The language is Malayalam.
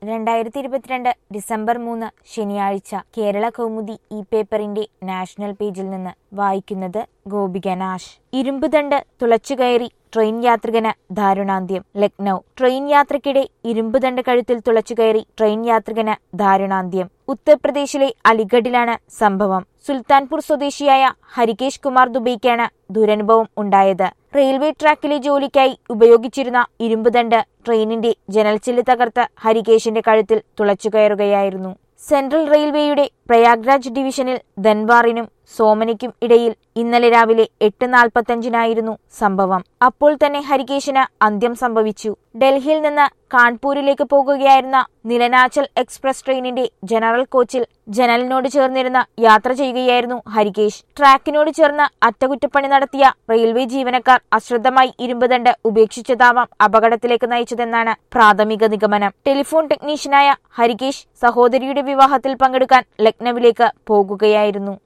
രണ്ടായിരത്തി ഇരുപത്തിരണ്ട് ഡിസംബർ മൂന്ന് ശനിയാഴ്ച കേരള കൗമുദി ഈ പേപ്പറിന്റെ നാഷണൽ പേജിൽ നിന്ന് വായിക്കുന്നത് ഗോപിക നാഷ് ഇരുമ്പുദണ്ട് തുളച്ചുകയറി ട്രെയിൻ യാത്രികന് ദാരുണാന്ത്യം ലക്നൌ ട്രെയിൻ യാത്രക്കിടെ ഇരുമ്പുദണ്ട് കഴുത്തിൽ തുളച്ചുകയറി ട്രെയിൻ യാത്രികന് ദാരുണാന്ത്യം ഉത്തർപ്രദേശിലെ അലിഗഡിലാണ് സംഭവം സുൽത്താൻപൂർ സ്വദേശിയായ ഹരികേഷ് കുമാർ ദുബൈക്കാണ് ദുരനുഭവം ഉണ്ടായത് റെയിൽവേ ട്രാക്കിലെ ജോലിക്കായി ഉപയോഗിച്ചിരുന്ന ഇരുമ്പുദണ്ട് ട്രെയിനിന്റെ ജനൽച്ചില്ല് തകർത്ത് ഹരികേഷിന്റെ കഴുത്തിൽ തുളച്ചുകയറുകയായിരുന്നു സെൻട്രൽ റെയിൽവേയുടെ പ്രയാഗ്രാജ് ഡിവിഷനിൽ ധൻവാറിനും സോമനയ്ക്കും ഇടയിൽ ഇന്നലെ രാവിലെ എട്ട് നാൽപ്പത്തഞ്ചിനായിരുന്നു സംഭവം അപ്പോൾ തന്നെ ഹരികേശിന് അന്ത്യം സംഭവിച്ചു ഡൽഹിയിൽ നിന്ന് കാൺപൂരിലേക്ക് പോകുകയായിരുന്ന നിലനാച്ചൽ എക്സ്പ്രസ് ട്രെയിനിന്റെ ജനറൽ കോച്ചിൽ ജനലിനോട് ചേർന്നിരുന്ന യാത്ര ചെയ്യുകയായിരുന്നു ഹരികേഷ് ട്രാക്കിനോട് ചേർന്ന് അറ്റകുറ്റപ്പണി നടത്തിയ റെയിൽവേ ജീവനക്കാർ അശ്രദ്ധമായി ഇരുമ്പുദണ്ട് ഉപേക്ഷിച്ചതാവാം അപകടത്തിലേക്ക് നയിച്ചതെന്നാണ് പ്രാഥമിക നിഗമനം ടെലിഫോൺ ടെക്നീഷ്യനായ ഹരികേഷ് സഹോദരിയുടെ വിവാഹത്തിൽ പങ്കെടുക്കാൻ ലക്നൌവിലേക്ക് പോകുകയായിരുന്നു